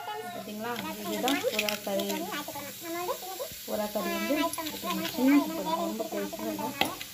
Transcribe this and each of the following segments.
பார்த்தீங்களா இதுதான் புறா கறி புறா கறி வந்து சின்ன புறா, ரொம்ப பெருசு இல்லை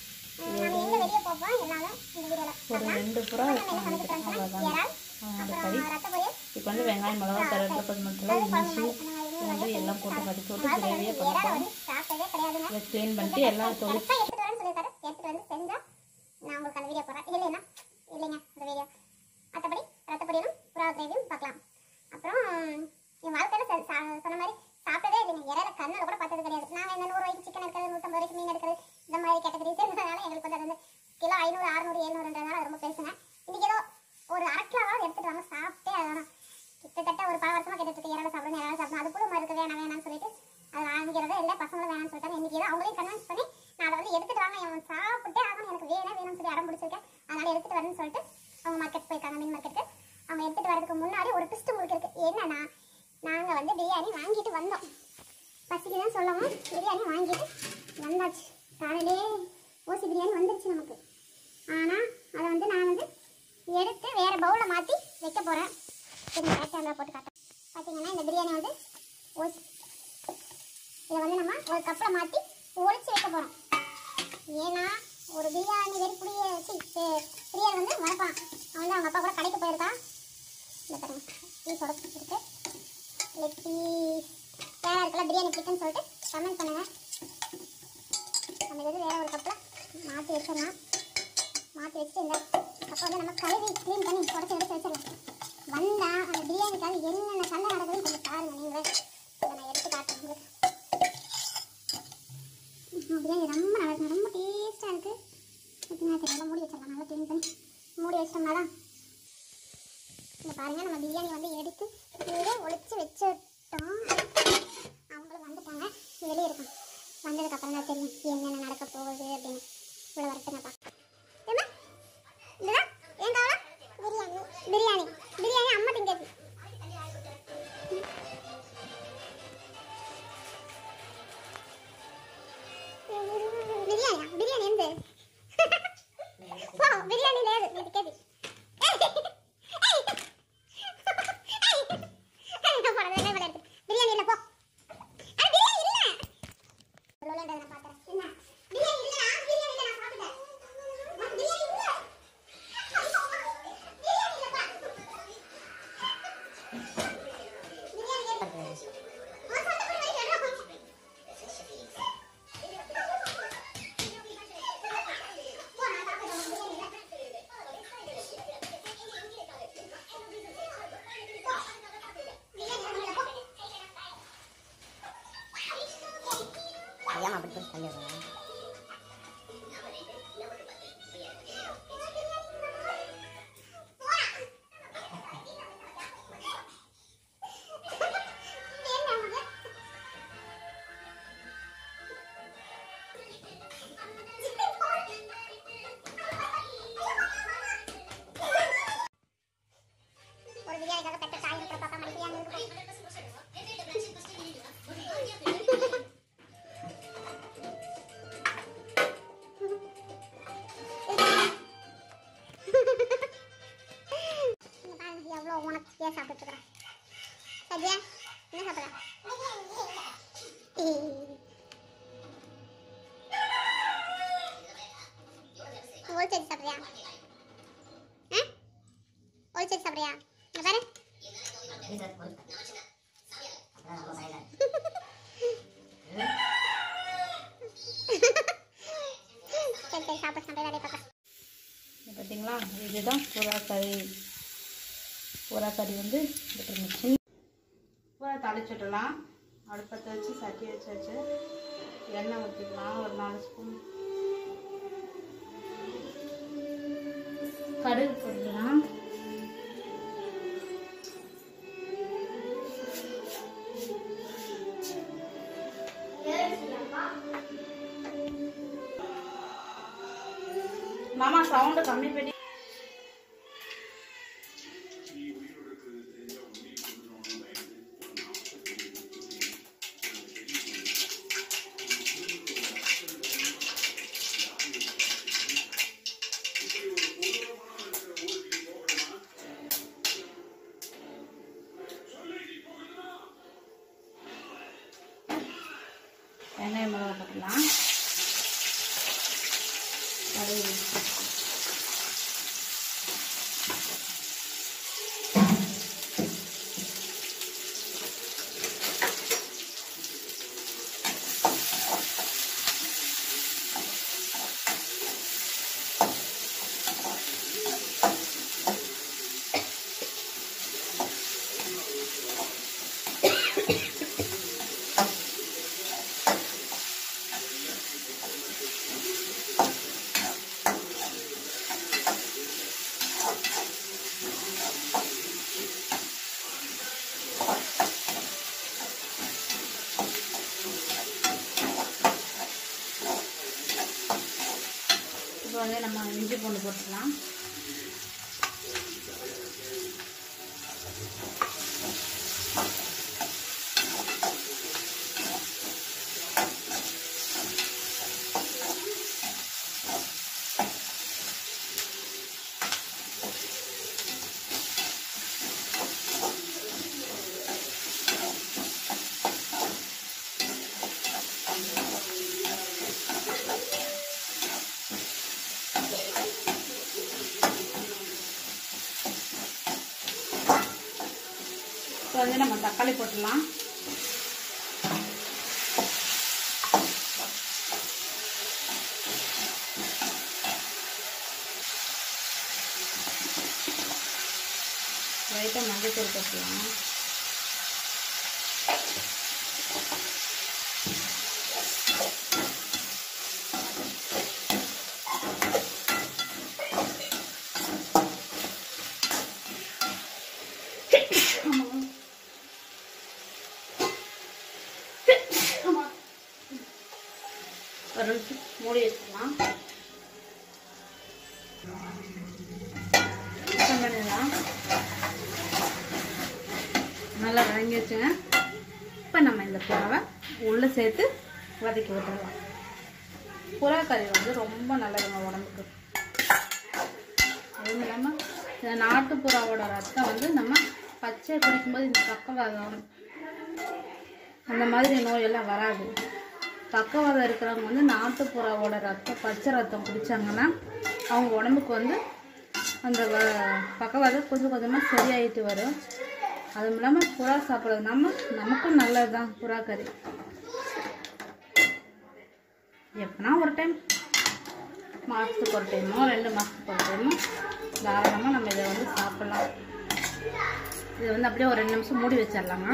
ஒரு ரெண்டு புறா இருக்கும் நினைக்கிறேன் அவ்வளோதான் அந்த கறி இப்போ வந்து வெங்காயம் மிளகா கருவேப்பிலை கொத்தமல்லி இஞ்சி பூண்டு எல்லாம் போட்டு வதக்கி விட்டு கிரேவியாக பண்ணிக்கலாம் இதை க்ளீன் பண்ணிட்டு எல்லாம் தொளி எடுத்துட்டு வரேன்னு சொல்லியிருக்காரு எடுத்துட்டு வந்து செஞ்சா நான் உங்களுக்கு அந்த வீடியோ போடுறேன் இல்லைன்னா இல்லைங்க அந்த வீடியோ மற்றபடி ரத்தப்பொடியும் புறா கிரேவியும் பார்க்கலாம் அப்புறம் என் வாழ்க்கையில் சொ- சா- சொன்ன மாதிரி சாப்பிட்டதே இல்லைங்க இறையில கண்ணில் கூட பார்த்தது கிடையாது நாங்கள் இந்த நூறு ரூபாய்க்கு சிக்கன் எடுக்கிறது நூற்றம்பது ரூபாய்க்கு மீன் எடுக்கிறது இந்த மாதிரி கேட்டகரிஸ் இருந்ததுனால எங்களுக்கு வந்து அது வந்து கிலோ ஐநூறு அறுநூறு எழுநூறுன்றதுனால அது ரொம்ப பெருசுங்க இன்னைக்கு ஏதோ ஒரு அரை கிலோவாவது எடுத்துட்டு வாங்க சாப்பிட்டே அதெல்லாம் கிட்டத்தட்ட ஒரு பல வருஷமா கேட்டுட்டு இருக்கு இறால சாப்பிடணும் இறால சாப்பிடணும் அது கூட இருக்கு வேணாம் வேணாம்னு சொல்லிட்டு அது வாங்கிறதே இல்லை பசங்களும் வேணாம்னு சொல்லிட்டாங்க இன்னைக்கு ஏதோ அவங்களையும் கன்வின்ஸ் பண்ணி நான் அதை வந்து எடுத்துட்டு வாங்க அவன் சாப்பிட்டே ஆகணும் எனக்கு வேணும் வேணும்னு சொல்லி அடம் பிடிச்சிருக்கேன் அதனால எடுத்துட்டு வரேன்னு சொல்லிட்டு அவங்க மார்க்கெட் போயிருக்காங்க மீன் மார்க்கெட்டுக்கு அவங்க எடுத்துட்டு வரதுக்கு முன்னாடி ஒரு ட்விஸ்ட் உங்களுக்கு இருக்கு என்னன்னா நாங்க வந்து பிரியாணி வாங்கிட்டு வந்தோம் பசிக்கு தான் சொல்லவும் பிரியாணி வாங்கிட்டு வந்தாச்சு காலையிலே ஓசி பிரியாணி வந்துருச்சு நமக்கு ஆனா அதை வந்து நான் வந்து எடுத்து வேற பவுலில் மாற்றி வைக்க போகிறேன் சரி கரெக்டாக போட்டு காட்டேன் பார்த்தீங்கன்னா இந்த பிரியாணி வந்து ஓசி இதை வந்து நம்ம ஒரு கப்பில் மாற்றி ஒழிச்சு வைக்க போகிறோம் ஏன்னா ஒரு பிரியாணி வெறுப்புடிய வச்சு பிரியாணி வந்து மறப்பான் அவன் வந்து அவங்க அப்பா கூட கடைக்கு போயிருக்கான் இந்த பாருங்க பீஸோட இருக்கு லெக் பீஸ் வேற இருக்குல்ல பிரியாணி பிடிக்குன்னு சொல்லிட்டு கமெண்ட் பண்ணுங்க நம்ம இது வேற ஒரு கப்பில் மாற்றி வச்சிடலாம் மாற்றி வச்சுட்டு இந்த கப்பை வந்து நம்ம கழுவி க்ளீன் பண்ணி தொடச்சி எடுத்து வச்சிடலாம் வந்தா அந்த பிரியாணிக்காக என்னென்ன சண்டை நடக்குதுன்னு கொஞ்சம் பாருங்க நீங்களே இதை நான் எடுத்து காட்டுறேன் உங்களுக்கு ம், பிரியாணி ரொம்ப நல்லா இருக்கு ரொம்ப டேஸ்ட்டாக இருக்கு பார்த்தீங்கன்னா தெரியும் மூடி வச்சிடலாம் நல்லா க்ளீன் பண்ணி மூடி வச்சிட்டோம்னா தான் இங்க பாருங்க நம்ம பிரியாணி வந்து எடுத்து கீழே ஒளிச்சு வச்சுட்டோம் அவங்களும் வந்துட்டாங்க வெளியே இருக்கும் வந்ததுக்கு அப்புறம் தான் தெரியும் என்னென்ன நடக்க போகுது அப்படின்னு இவ்வளோ வரட்டுங்கப்பா ஏம்மா இதுதான் ஏன் காவலா பிரியாணி பிரியாணி பிரியாணி அம்மா திங்கிறது బిర్యానీ బిర్యానీ ఎందు పో బిర్యానీ లేదు ఇదికేది బిర్యానీ இல்ல போ அது பிரியாணி இல்ல உள்ளேண்டத நான் பாக்குறேன் என்ன பிரியாணி இல்ல பிரியாணி இல்ல நான் சாப்பிட்டேன் பிரியாணி இல்ல பிரியாணி இல்லப்பா பிரியாணி இல்ல ஆ சண்டை போய் வைக்கிறேன் ஏன் அப்படி போய் பண்ணிடுறேன் ஒரு பிரியாணிக்காக பெற்ற தாய் இருக்கிற பாப்பா மாதிரி பிரியாணி இருக்கு இங்க பாருங்க எவ்வளோ உனக்கு ஏன் சாப்பிட்டு இருக்கிறேன் சரியா என்ன சாப்பிட்ற ஒழிச்சது சாப்பிட்றியா ஆ ஒழிச்சது சாப்பிட்றியா இங்க பாரு சரி சரி சாப்பிட சாப்பிட வேலையை பார்க்க இது பார்த்தீங்களா இதுதான் புறா கறி புறா கறி வந்து இந்த பாருங்க, சின்ன புறா தாளிச்சுடலாம் அடுப்பத்தை வச்சு சட்டி வச்சாச்சு எண்ணெய் ஊற்றிக்கலாம் ஒரு நாலு ஸ்பூன் கடுகு போடலாம் மாமா சவுண்டு கம்மி பண்ணி போட்டுடலாம் கடுகு இப்போ வந்து நம்ம இஞ்சி பூண்டு போட்டுக்கலாம் இப்போ வந்து நம்ம தக்காளி போட்டுடலாம் லைட்டாக மஞ்சத்தூள் போட்டுக்கலாம் ஒரு நிமிஷம் மூடி வச்சுக்கலாம் சுத்தம் பண்ணிடலாம் நல்லா வதங்கி வச்சுங்க இப்போ நம்ம இந்த புறாவை உள்ளே சேர்த்து வதக்கி விட்டுறலாம் புறா கறி வந்து ரொம்ப நல்லதுங்க உடம்புக்கு அதுவும் இல்லாமல் இந்த நாட்டு புறாவோட ரத்தம் வந்து நம்ம பச்சை குடிக்கும்போது இந்த பக்கவாதம் அந்த மாதிரி நோயெல்லாம் வராது பக்கவாதம் இருக்கிறவங்க வந்து நாட்டுப்புறாவோட ரத்தம் பச்சை ரத்தம் குடித்தாங்கன்னா அவங்க உடம்புக்கு வந்து அந்த வ- பக்கவாதம் கொஞ்சம் கொஞ்சமாக சரியாயிட்டு வரும் அதுவும் இல்லாமல் புறா சாப்பிட்றது நம்ம நமக்கும் நல்லது தான் புறா கறி எப்பனா ஒரு டைம் மாதத்துக்கு ஒரு டைமோ ரெண்டு மாதத்துக்கு ஒரு டைமோ தாராளமாக நம்ம இதை வந்து சாப்பிட்லாம் இதை வந்து அப்படியே ஒரு ரெண்டு நிமிஷம் மூடி வச்சிடலாமா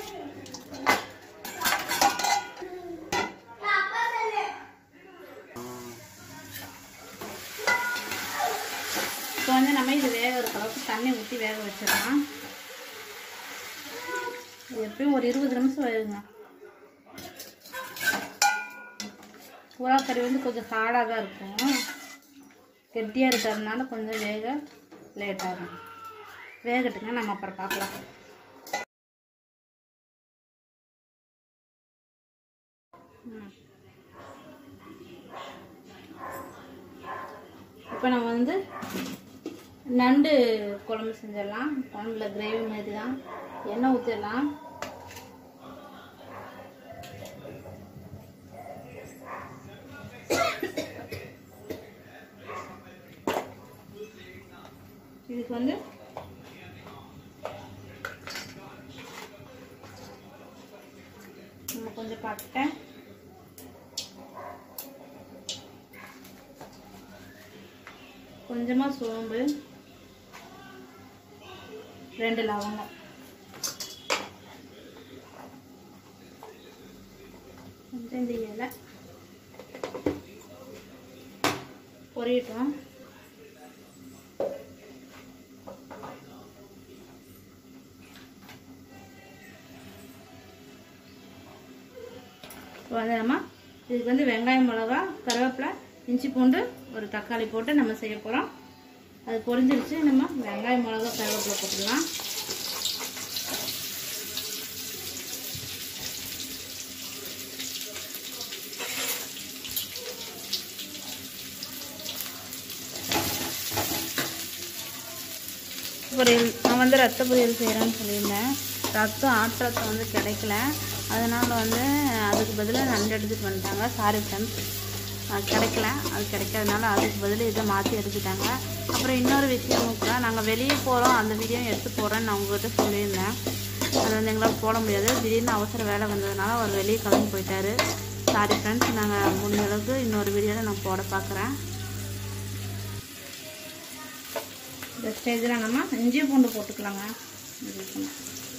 இப்போ வந்து நம்ம இது வேக இருக்க அளவுக்கு தண்ணி ஊற்றி வேக வச்சிடலாம் இது எப்பயும் ஒரு இருபது நிமிஷம் வேகுங்க புறாக்கறி வந்து கொஞ்சம் ஹார்டாக தான் இருக்கும் கெட்டியாக இருக்கிறதுனால கொஞ்சம் வேக லேட் ஆகும் வேகட்டுங்க நம்ம அப்புறம் பார்க்கலாம் ம். இப்போ நம்ம வந்து நண்டு குழம்பு செஞ்சிடலாம் குழம்புல கிரேவி மாதிரி தான் எண்ணெய் ஊற்றிடலாம் இதுக்கு வந்து நம்ம கொஞ்சம் பட்டை கொஞ்சமாக சோம்பு ரெண்டு லவங்கம் கொஞ்சம் இந்த இலை பொரியட்டும் இப்போ வந்து நம்ம இதுக்கு வந்து வெங்காயம் மிளகா கருவேப்பிலை இஞ்சி பூண்டு ஒரு தக்காளி போட்டு நம்ம செய்ய போகிறோம் அது பொரிஞ்சிருச்சு நம்ம வெங்காயம் மிளகா கருவேப்பிலை போட்டுடலாம் பொரியல் நான் வந்து ரத்த பொரியல் செய்கிறேன்னு சொல்லியிருந்தேன் ரத்தம் ஆட்டு ரத்தம் வந்து கிடைக்கல அதனால் வந்து அதுக்கு பதிலாக நண்டு எடுத்துகிட்டு வந்துட்டாங்க சாரி ஃப்ரெண்ட்ஸ் அது கிடைக்கல அது கிடைக்காதனால அதுக்கு பதில் இதை மாற்றி எடுத்துட்டாங்க அப்புறம் இன்னொரு விஷயம் கூட நாங்கள் வெளியே போகிறோம் அந்த வீடியோ எடுத்து போகிறேன்னு நான் உங்கள்கிட்ட சொல்லியிருந்தேன் அது வந்து எங்களால் போட முடியாது திடீர்னு அவசர வேலை வந்ததுனால அவர் வெளியே கிளம்பி போயிட்டாரு சாரி ஃப்ரெண்ட்ஸ் நாங்கள் முடிஞ்ச அளவுக்கு இன்னொரு வீடியோவில் நான் போட பார்க்குறேன் இந்த ஸ்டேஜில் நம்ம இஞ்சி பூண்டு போட்டுக்கலாங்க இஞ்சி பூண்டு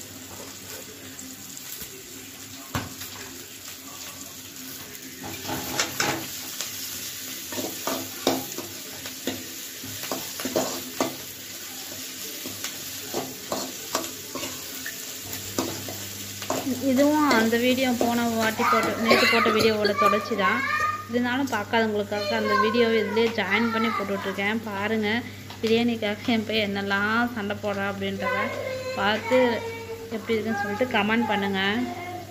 இதுவும் அந்த வீடியோ போன வாட்டி போட்ட நேற்று போட்ட வீடியோவோட தொடர்ச்சி தான் இருந்தாலும் பார்க்காதவங்களுக்காக அந்த வீடியோவை இதுலேயே ஜாயின் பண்ணி போட்டுட்ருக்கேன் பாருங்கள் பிரியாணிக்காக என் போய் என்னெல்லாம் சண்டை போடுறா அப்படின்றத பார்த்து எப்படி இருக்குன்னு சொல்லிட்டு கமெண்ட் பண்ணுங்கள்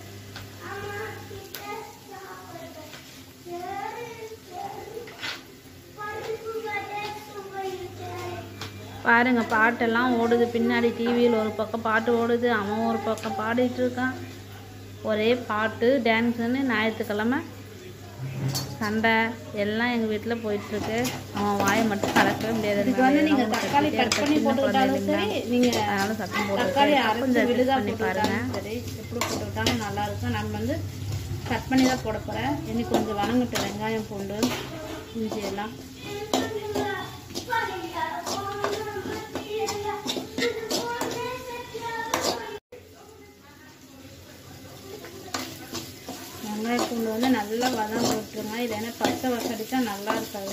பாருங்க பாட்டெல்லாம் ஓடுது பின்னாடி டிவியில் ஒரு பக்கம் பாட்டு ஓடுது அவன் ஒரு பக்கம் பாடிட்டு இருக்கான் ஒரே பாட்டு டான்ஸுன்னு ஞாயிற்றுக்கிழமை சண்டை எல்லாம் எங்கள் வீட்டில் போயிட்டுருக்கு அவன் வாயை மட்டும் கலக்கவே முடியாது இதுக்கு வந்து நீங்க தக்காளி கட் பண்ணி போட்டுக்கிட்டாலும் சரி நீங்க அதனால சத்தம் தக்காளி போட்டு அரைச்சு கொஞ்சம் விழுதா adjust பண்ணி பாருங்க போட்டுக்கிட்டாலும் சரி எப்படி போட்டுக்கிட்டாலும் நல்லா இருக்கும் நம்ம வந்து கட் பண்ணி தான் போட போறேன் இனி கொஞ்சம் வணங்கட்டும் வெங்காயம் பூண்டு இஞ்சி எல்லாம் வெங்காய பூண்டு வந்து நல்லா வதங்க விட்டுருங்க இல்லைன்னா பச்சை வசடிச்சா நல்லா இருக்காது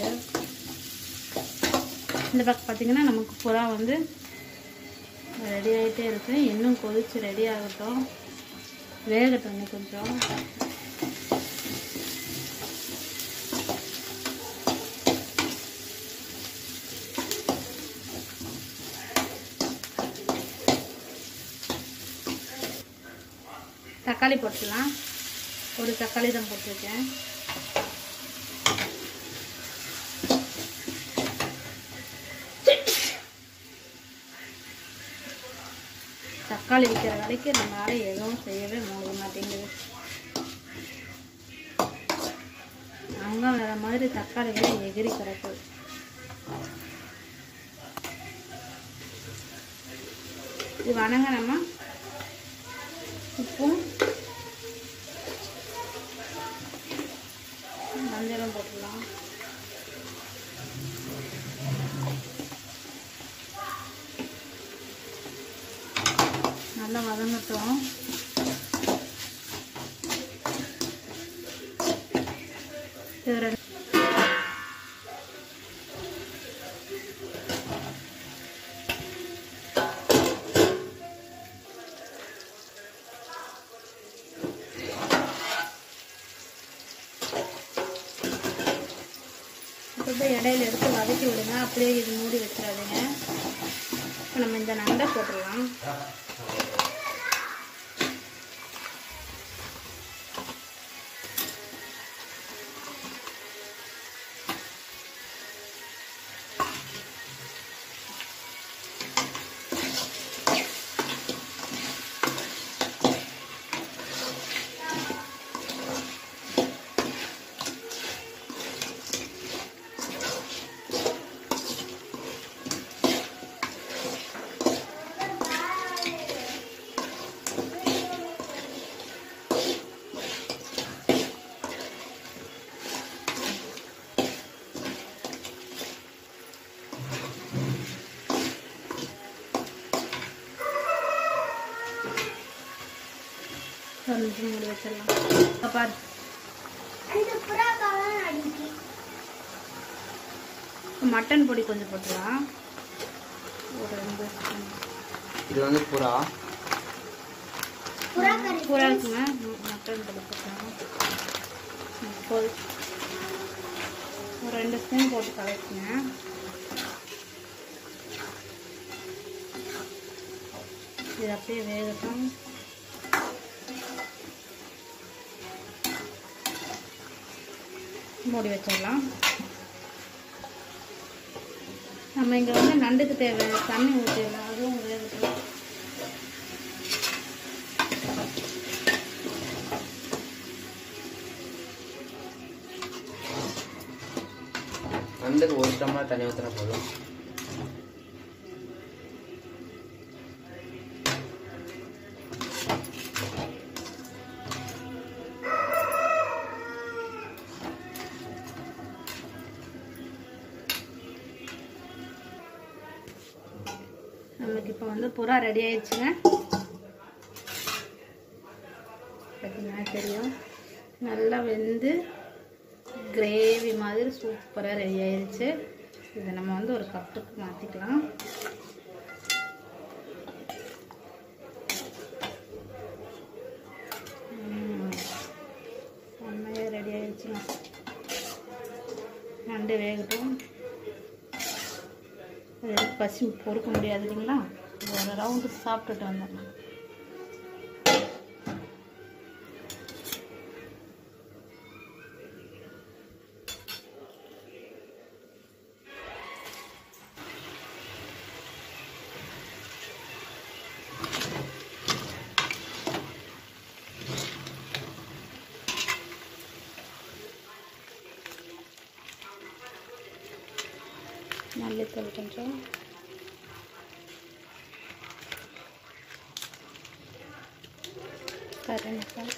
இந்த பக்கம் பார்த்தீங்கன்னா நமக்கு புறா வந்து ரெடி ஆகிட்டே இருக்கு இன்னும் கொதிச்சு ரெடி ஆகட்டும் வேகட்டும் இன்னும் கொஞ்சம் தக்காளி போட்டுக்கலாம் ஒரு தக்காளி தான் போட்டிருக்கேன் தக்காளி விற்கிற விலைக்கு நம்மளால எதுவும் செய்யவே முடிய மாட்டேங்குது அங்கே வேற மாதிரி தக்காளிகளை எகிரி கிடக்குது இது வணங்க நம்ம உப்பும் மஞ்சளும் போட்டுடலாம் நல்லா வதங்கட்டும் இது ரெண்டு இப்போ இடையில எடுத்து வதக்கி விடுங்க அப்படியே இது மூடி வச்சிடாதீங்க இப்போ நம்ம இந்த நண்டை போட்டுடலாம் ஒரு நிமிஷம் மூடி வச்சிடலாம் இப்ப பாரு மட்டன் பொடி கொஞ்சம் போட்டுக்கலாம் ஒரு ரெண்டு spoon. இது வந்து புறா பூரா இருக்குங்க ம், மட்டன் பொடி போட்டுக்கலாம் ம், போதும் ஒரு ரெண்டு ஸ்பூன் போட்டு கலக்குங்க இது அப்படியே வேகட்டும் மூடி வச்சிடலாம் நம்ம இங்கே வந்து நண்டுக்கு தேவையான தண்ணி ஊற்றிடலாம் அதுவும் வேகட்டும் நண்டுக்கு ஒரு டம்ளர் தண்ணி ஊற்றினா போதும் நமக்கு இப்போ வந்து புறா ரெடி ஆயிடுச்சுங்க பார்த்தீங்கன்னா தெரியும் நல்லா வெந்து கிரேவி மாதிரி சூப்பராக ரெடி ஆயிடுச்சு இதை நம்ம வந்து ஒரு கப்புக்கு மாற்றிக்கலாம் செம்மையாக ரெடி ஆயிடுச்சுங்க நண்டு வேகட்டும் அது பசி பொறுக்க முடியாது இல்லைங்களா ஒரு ரவுண்டு சாப்பிட்டுட்டு வந்துடலாம் மல்லித்தூள் கொஞ்சம் கறி மசாலா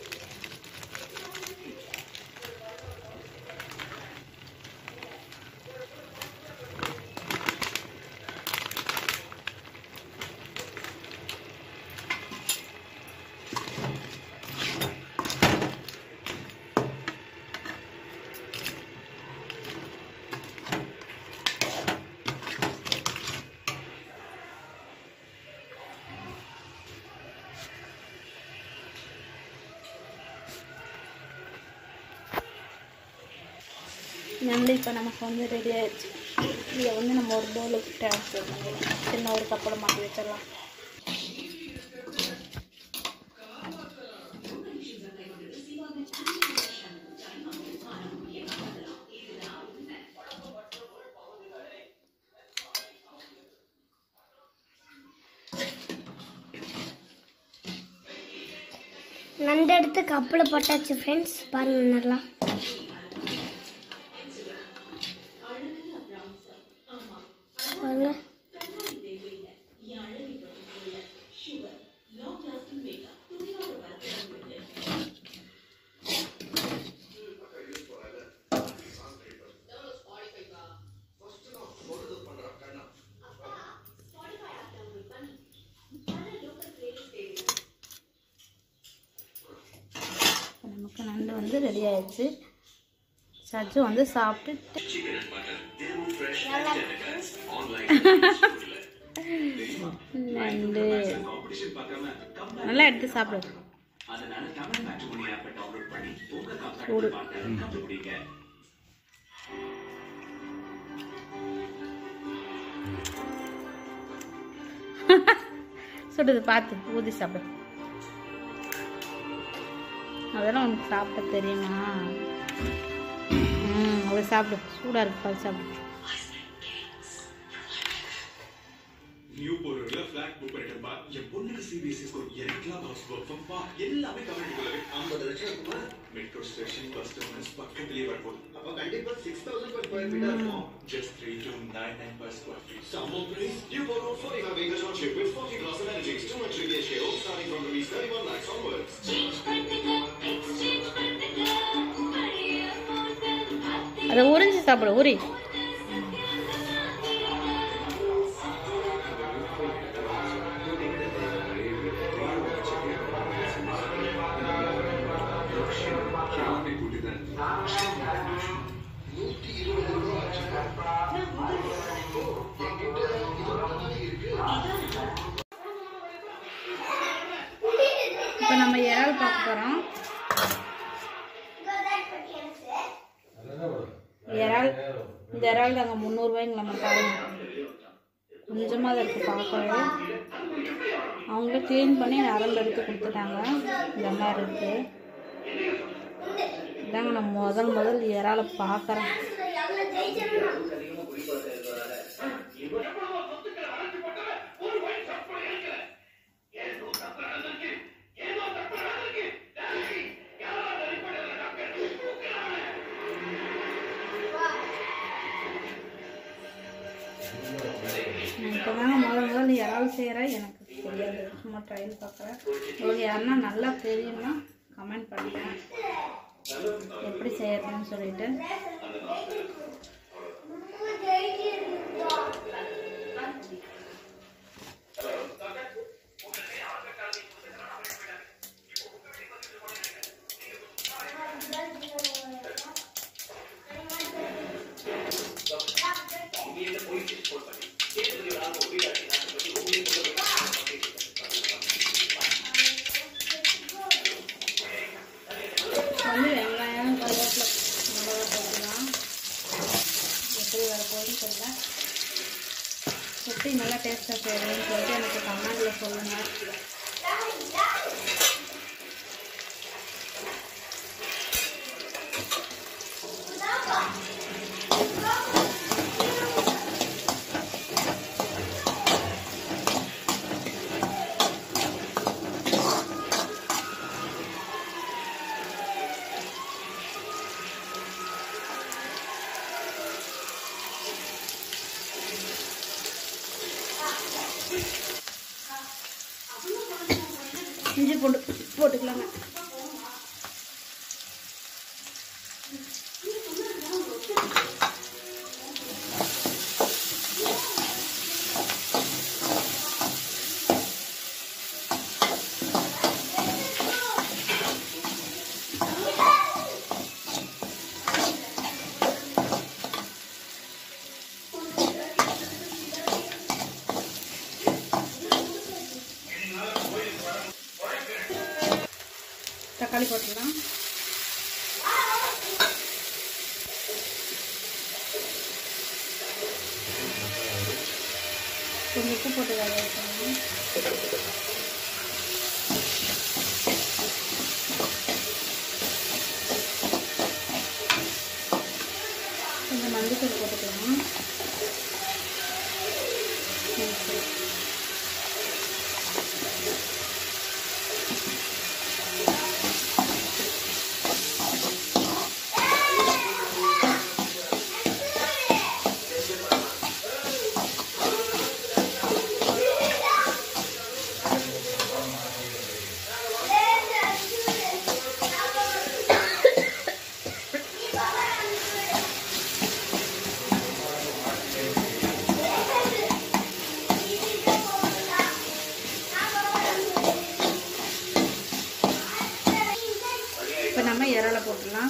நண்டு இப்போ நமக்கு வந்து ரெடி ஆயிடுச்சு இதை வந்து நம்ம ஒரு பவுலுக்கு ட்ரான்ஸ்ஃபர் பண்ணிடலாம் சின்ன ஒரு கப்பலை மாட்டி வச்சிடலாம் நண்டு எடுத்து கப்பில் போட்டாச்சு ஃப்ரெண்ட்ஸ் பாருங்க நல்லா பாருங்க இப்போ நமக்கு நண்டு வந்து ரெடி ஆயிடுச்சு சஜ்ஜு வந்து சாப்பிட்டு நண்டு நல்லா எடுத்து சாப்பிடு சூடு சுடுது பார்த்து ஊதி சாப்பிடு அதெல்லாம் உனக்கு சாப்பிட தெரியுமா ம் அதை சாப்பிடு சூடாக இருக்கு பால் சாப்பிடு நியூ போர்ட்ல ஃபிளாட் புக் பண்ணிட்டேன்பா என் பொண்ணுக்கு சிபிஎஸ்சி ஸ்கூல் எனக்குலாம் ஹவுஸ் ஒர்க் ஃப்ரம்ப்பா எல்லாமே கவனிக்குள்ளவே ஐம்பது லட்சம் இருக்குமா மெட்ரோ ஸ்டேஷன் பஸ் டெர்மினஸ் பக்கத்துலயே வரப்போகுது அப்ப கண்டிப்பா six thousand per square feet இருக்கும் just three two nine nine per square feet சம்மோ price You borrow 45 acres on chip with 40 glass amenities, 2 and 3 BHK starting from rupees 31 lakhs onwards. அதை உறிஞ்சி சாப்பிடு உரி இப்போ நம்ம இறால் பார்க்க போகிறோம் இறால் இந்த இறால் தாங்க முந்நூறுபாய்ங்களா நம்ம பாருங்க கொஞ்சமாக தான் இருக்குது பார்க்கவே அவங்களே க்ளீன் பண்ணி நரம்பு எடுத்து கொடுத்துட்டாங்க இந்த மாதிரி இருக்குது இதாங்க நான் முதல் முதல் இறாலை பார்க்குறேன் இப்போ தாங்க முதல் முதல்ல இறால் செய்கிறேன் எனக்கு தெரியாது சும்மா ட்ரையல் பார்க்குறேன் உங்களுக்கு யாருன்னா நல்லா தெரியும்னா கமெண்ட் பண்ணுறேன் எப்படி செய்யறதுன்னு சொல்லிட்டு வந்து வெங்காயம் கருவேப்பிலை மிளகா போட்டுக்கலாம் எப்படி வரப்போகுதுன்னு தெரியல எப்படி நல்லா டேஸ்ட்டாக செய்யறதுன்னு சொல்லிட்டு எனக்கு கமெண்டில் சொல்லுங்கள் இஞ்சி பூண்டு போட்டுக்கலாங்க தக்காளி போட்டுக்கலாம் கொஞ்சம் உப்பு போட்டு வேக வைக்கணும் கொஞ்சம் மஞ்சள் போட்டுக்கலாம் சரி இப்போ நம்ம இறால போட்டுடலாம்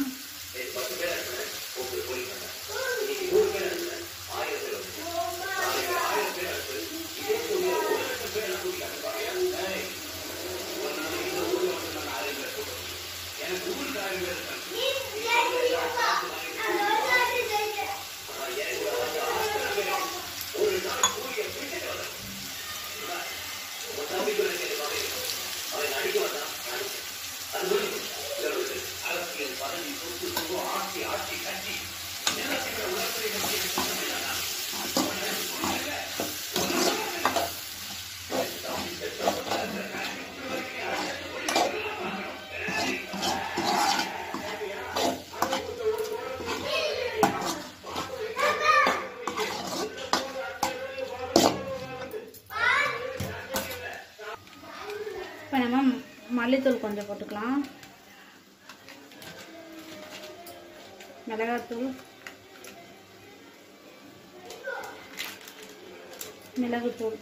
இப்போ நம்ம மல்லித்தூள் கொஞ்சம் போட்டுக்கலாம் மிளகாத்தூள் மிளகுத்தூள்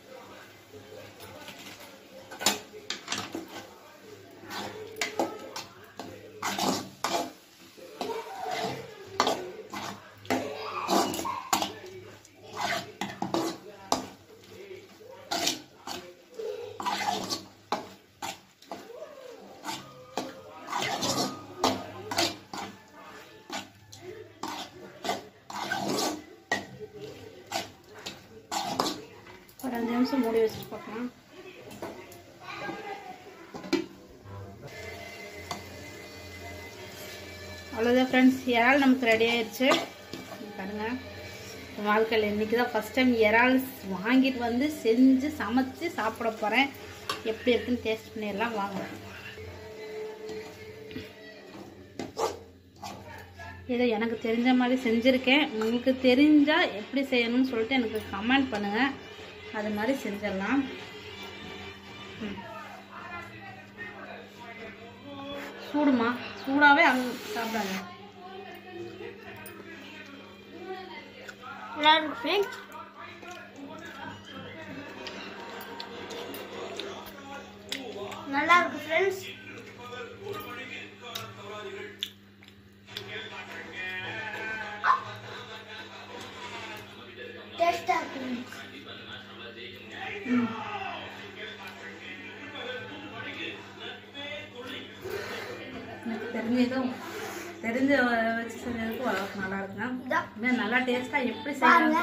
ஒரு அஞ்சு நிமிஷம் மூடி வச்சுட்டு பார்க்கலாம் அவ்வளோதான் ஃப்ரெண்ட்ஸ் இறால் நமக்கு ரெடி ஆயிடுச்சு இங்க பாருங்க என் வாழ்க்கையில் இன்றைக்கி தான் ஃபஸ்ட் டைம் இறால் வாங்கிட்டு வந்து செஞ்சு சமைச்சு சாப்பிட போகிறேன் எப்படி இருக்குன்னு டேஸ்ட் பண்ணிடலாம் வாங்க ஏதோ எனக்கு தெரிஞ்ச மாதிரி செஞ்சுருக்கேன் உங்களுக்கு தெரிஞ்சால் எப்படி செய்யணும்னு சொல்லிட்டு எனக்கு கமெண்ட் பண்ணுங்கள் அது மாதிரி செஞ்சிடலாம் ம். சூடுமா சூடாகவே அங் சாப்பிடாங்க நல்லா இருக்கு ஃப்ரெண்ட்ஸ் நல்லா இருக்கு ஃப்ரெண்ட்ஸ் டேஸ்டா இருக்கு எனக்கு தெரிஞ்சதும் தெரிஞ்ச வச்சு செஞ்சதுக்கு ஓரளவுக்கு நல்லா இருக்குங்க இதான். இன்னும் நல்லா டேஸ்ட்டாக எப்படி செய்யலாம்னு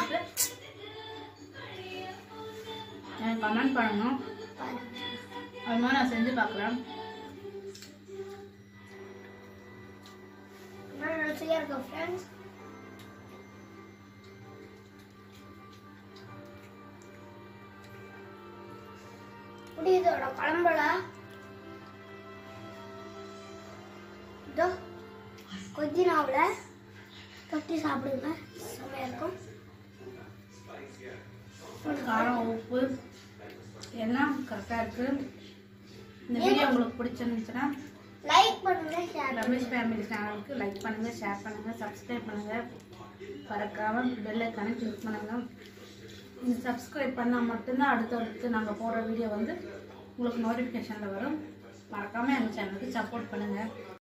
எனக்கு கமெண்ட் பண்ணணும் அது மாதிரி நான் செஞ்சு பார்க்குறேன் நல்லா ருசியா இருக்கு ஃப்ரெண்ட்ஸ் புரியுதோட குழம்புல இதோ கொஜினாவில் தொட்டி சாப்பிடுங்க செம்மையா இருக்கும் காரம் உப்பு எல்லாம் கரெக்டாக இருக்குது இந்த வீடியோ உங்களுக்கு பிடிச்சிருந்துச்சுன்னா லைக் பண்ணுங்க ஷேர் ரமேஷ் ஃபேமிலி சேனலுக்கு லைக் பண்ணுங்கள் ஷேர் பண்ணுங்கள் சப்ஸ்கிரைப் பண்ணுங்கள் மறக்காமல் பெல் ஐக்கானை கிளிக் பண்ணுங்கள் இந்த சப்ஸ்கிரைப் பண்ணால் மட்டும்தான் அடுத்தடுத்து நாங்கள் போடுற வீடியோ வந்து உங்களுக்கு நோட்டிஃபிகேஷனில் வரும் மறக்காமல் எங்கள் சேனலுக்கு சப்போர்ட் பண்ணுங்கள்